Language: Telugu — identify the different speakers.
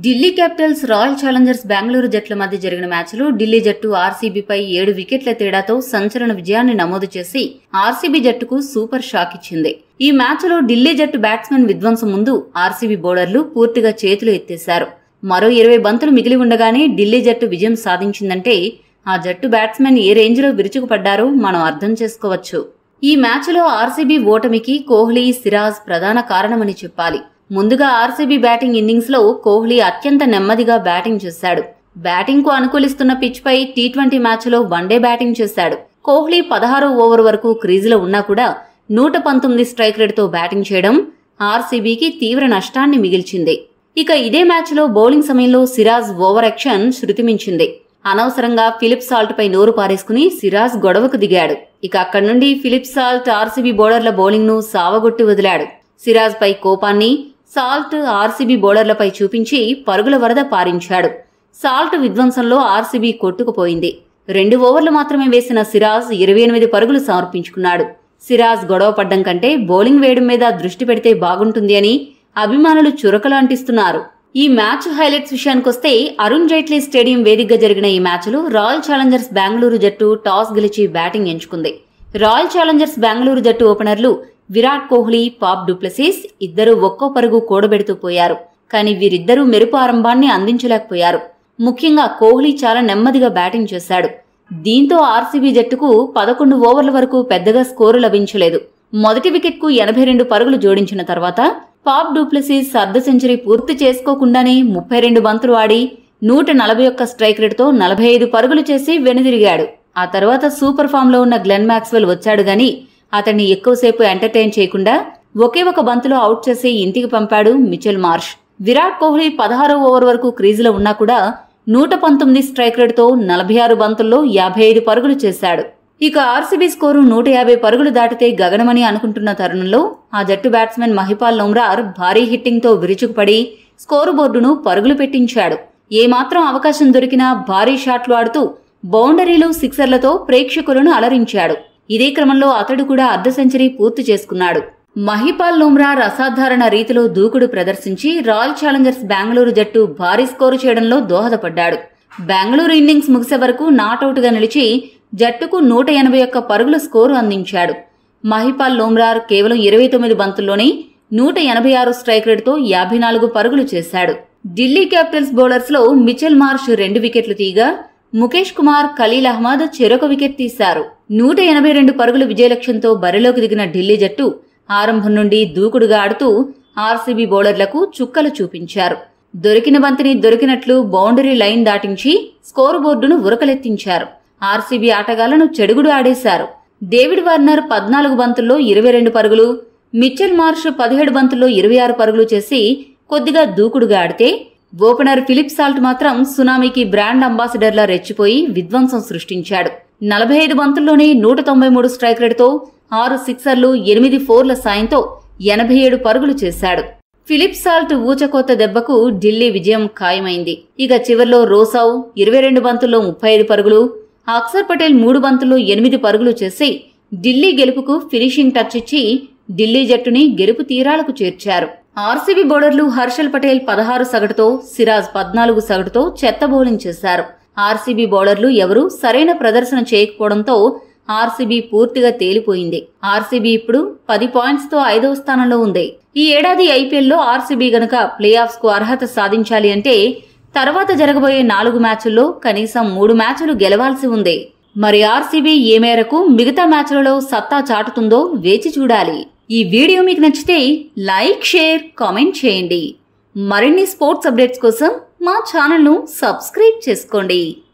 Speaker 1: Delhi capitals royal challengers Bengaluru జట్ల మధ్య జరిగిన మ్యాచ్లో ఢిల్లీ జట్టు ఆర్సీబీపై ఏడు వికెట్ల తేడాతో సంచలన విజయాన్ని నమోదు చేసి ఆర్సీబీ జట్టుకు సూపర్ షాక్ ఇచ్చింది ఈ మ్యాచ్లో ఢిల్లీ జట్టు బ్యాట్స్మెన్ విధ్వంసం ముందు ఆర్సీబీ బౌలర్లు పూర్తిగా చేతులు ఎత్తేశారు మరో ఇరవై బంతులు మిగిలి ఉండగానే ఢిల్లీ జట్టు విజయం సాధించిందంటే ఆ జట్టు బ్యాట్స్మెన్ ఏ రేంజ్లో విరుచుకుపడ్డారో మనం అర్థం చేసుకోవచ్చు ఈ మ్యాచ్లో ఆర్సీబీ ఓటమికి కోహ్లీ సిరాజ్ ప్రధాన కారణమని చెప్పాలి ముందుగా ఆర్సీబీ బ్యాటింగ్ ఇన్నింగ్స్ లో కోహ్లీ అత్యంత నెమ్మదిగా బ్యాటింగ్ చేశాడు బ్యాటింగ్ కు అనుకూలిస్తున్న పిచ్ పై టీ ట్వంటీ మ్యాచ్లో వన్డే బ్యాటింగ్ చేశాడు కోహ్లీ పదహారో ఓవర్ వరకు క్రీజులో ఉన్నా కూడా నూట పంతొమ్మిది స్ట్రైక్ రేట్తో బ్యాటింగ్ చేయడం ఆర్సీబీకి తీవ్ర నష్టాన్ని మిగిల్చింది ఇక ఇదే మ్యాచ్లో బౌలింగ్ సమయంలో సిరాజ్ ఓవర్ యాక్షన్ శృతిమించింది అనవసరంగా ఫిలిప్ సాల్ట్ పై నోరు పారేసుకుని సిరాజ్ గొడవకు దిగాడు ఇక అక్కడి నుండి ఫిలిప్ సాల్ట్ ఆర్సీబీ బౌలర్ల బౌలింగ్ ను సావగొట్టి వదిలాడు సిరాజ్ పై కోపాన్ని సాల్ట్ ఆర్సీబీ బౌలర్లపై చూపించి పరుగుల వరద పారించాడు సాల్ట్ విధ్వంసంలో ఆర్సీబీ కొట్టుకుపోయింది రెండు ఓవర్లు మాత్రమే వేసిన సిరాజ్ ఇరవై ఎనిమిది పరుగులు సమర్పించుకున్నాడు సిరాజ్ గొడవ పడ్డం కంటే బౌలింగ్ వేయడం మీద దృష్టి పెడితే బాగుంటుంది అని అభిమానులు చురకలు అంటిస్తున్నారు ఈ మ్యాచ్ హైలైట్స్ విషయానికొస్తే అరుణ్ జైట్లీ స్టేడియం వేదికగా జరిగిన ఈ మ్యాచ్లో రాయల్ ఛాలెంజర్స్ బెంగళూరు జట్టు టాస్ గెలిచి బ్యాటింగ్ ఎంచుకుంది రాయల్ ఛాలెంజర్స్ బెంగళూరు జట్టు ఓపెనర్లు విరాట్ కోహ్లీ పాప్ డూప్లెసిస్ ఇద్దరు ఒక్కో పరుగు కూడబెడుతూ పోయారు కానీ వీరిద్దరూ మెరుపు ఆరంభాన్ని అందించలేకపోయారు ముఖ్యంగా కోహ్లీ చాలా నెమ్మదిగా బ్యాటింగ్ చేశాడు దీంతో ఆర్సీబీ జట్టుకు పదకొండు ఓవర్ల వరకు పెద్దగా స్కోరు లభించలేదు మొదటి వికెట్కు ఎనభై రెండు పరుగులు జోడించిన తర్వాత పాప్ డూప్లెసిస్ అర్ధ సెంచరీ పూర్తి చేసుకోకుండానే ముప్పై రెండు బంతులు ఆడి నూట నలభై ఒక్క స్ట్రైక్ రేటుతో నలభై ఐదు పరుగులు చేసి వెనుదిరిగాడు ఆ తర్వాత సూపర్ ఫామ్ లో ఉన్న గ్లెన్ మ్యాక్స్వెల్ వచ్చాడు గాని అతన్ని ఎక్కువసేపు ఎంటర్టైన్ చేయకుండా ఒకే ఒక బంతులో అవుట్ చేసి ఇంటికి పంపాడు మిచెల్ మార్ష్ విరాట్ కోహ్లీ పదహారో ఓవర్ వరకు క్రీజులో ఉన్నా కూడా నూట పంతొమ్మిది స్ట్రైక్ రేటుతో నలభై ఆరు బంతుల్లో యాభై ఐదు పరుగులు చేశాడు ఇక ఆర్సీబీ స్కోరు నూట యాభై పరుగులు దాటితే గగనమని అనుకుంటున్న తరుణంలో ఆ జట్టు బ్యాట్స్మెన్ మహిపాల్ నోమ్రార్ భారీ హిట్టింగ్తో విరుచుకుపడి స్కోరు బోర్డును పరుగులు పెట్టించాడు ఏమాత్రం అవకాశం దొరికినా భారీ షాట్లు ఆడుతూ బౌండరీలు సిక్సర్లతో ప్రేక్షకులను అలరించాడు ఇదే క్రమంలో అతడు కూడా అర్ధ సెంచరీ పూర్తి చేసుకున్నాడు మహిపాల్ లోమ్రార్ అసాధారణ రీతిలో దూకుడు ప్రదర్శించి రాయల్ ఛాలెంజర్స్ బెంగళూరు జట్టు భారీ స్కోరు చేయడంలో దోహదపడ్డాడు బెంగళూరు ఇన్నింగ్స్ ముగిసే వరకు నాటౌట్గా నిలిచి జట్టుకు నూట ఎనభై ఒక్క పరుగుల స్కోరు అందించాడు మహిపాల్ లోమ్రార్ కేవలం ఇరవై తొమ్మిది బంతుల్లోనే నూట ఎనభై ఆరు స్ట్రైక్ రేటుతో యాభై నాలుగు పరుగులు చేశాడు ఢిల్లీ క్యాపిటల్స్ బౌలర్స్ లో మిచెల్ మార్ష్ రెండు వికెట్లు తీగా ముఖేష్ కుమార్ ఖలీల్ అహ్మద్ చెరొక వికెట్ తీశారు నూట ఎనభై రెండు పరుగుల విజయలక్ష్యంతో బరిలోకి దిగిన ఢిల్లీ జట్టు ఆరంభం నుండి దూకుడుగా ఆడుతూ ఆర్సీబీ బౌలర్లకు చుక్కలు చూపించారు దొరికిన బంతిని దొరికినట్లు బౌండరీ లైన్ దాటించి స్కోరు బోర్డును ఉరకలెత్తించారు ఆర్సీబీ ఆటగాళ్లను చెడుగుడు ఆడేశారు డేవిడ్ వార్నర్ పద్నాలుగు బంతుల్లో ఇరవై రెండు పరుగులు మిచెల్ మార్ష్ పదిహేడు బంతుల్లో ఇరవై ఆరు పరుగులు చేసి కొద్దిగా దూకుడుగా ఆడితే ఓపెనర్ ఫిలిప్ సాల్ట్ మాత్రం సునామీకి బ్రాండ్ అంబాసిడర్లా రెచ్చిపోయి విధ్వంసం సృష్టించాడు నలభై ఐదు బంతుల్లోనే నూట తొంభై మూడు స్ట్రైక్ రేటుతో ఆరు సిక్సర్లు ఎనిమిది ఫోర్ల సాయంతో ఎనభై ఏడు పరుగులు చేశాడు ఫిలిప్ సాల్ట్ ఊచకోత దెబ్బకు ఢిల్లీ విజయం ఖాయమైంది ఇక చివర్లో రోసావ్ ఇరవై రెండు బంతుల్లో ముప్పై ఐదు పరుగులు అక్సర్ పటేల్ మూడు బంతుల్లో ఎనిమిది పరుగులు చేసి ఢిల్లీ గెలుపుకు ఫినిషింగ్ టచ్ ఇచ్చి ఢిల్లీ జట్టుని గెలుపు తీరాలకు చేర్చారు ఆర్సీబీ బౌలర్లు హర్షల్ పటేల్ పదహారు సగటుతో సిరాజ్ పద్నాలుగు సగటుతో చెత్త బౌలింగ్ చేశారు ఆర్సీబీ బౌలర్లు ఎవరూ సరైన ప్రదర్శన చేయకపోవడంతో ఆర్సీబీ పూర్తిగా తేలిపోయింది ఆర్సీబీ ఇప్పుడు పది పాయింట్స్ తో ఐదవ స్థానంలో ఉంది ఈ ఏడాది ఐపీఎల్లో ఆర్సీబీ గనక ప్లే ఆఫ్స్ కు అర్హత సాధించాలి అంటే తర్వాత జరగబోయే నాలుగు మ్యాచ్ల్లో కనీసం మూడు మ్యాచ్లు గెలవాల్సి ఉంది మరి ఆర్సీబీ ఏ మేరకు మిగతా మ్యాచ్లలో సత్తా చాటుతుందో వేచి చూడాలి ఈ వీడియో మీకు నచ్చితే లైక్ షేర్ కామెంట్ చేయండి మరిన్ని స్పోర్ట్స్ అప్డేట్స్ కోసం మా ఛానల్ను సబ్స్క్రైబ్ చేసుకోండి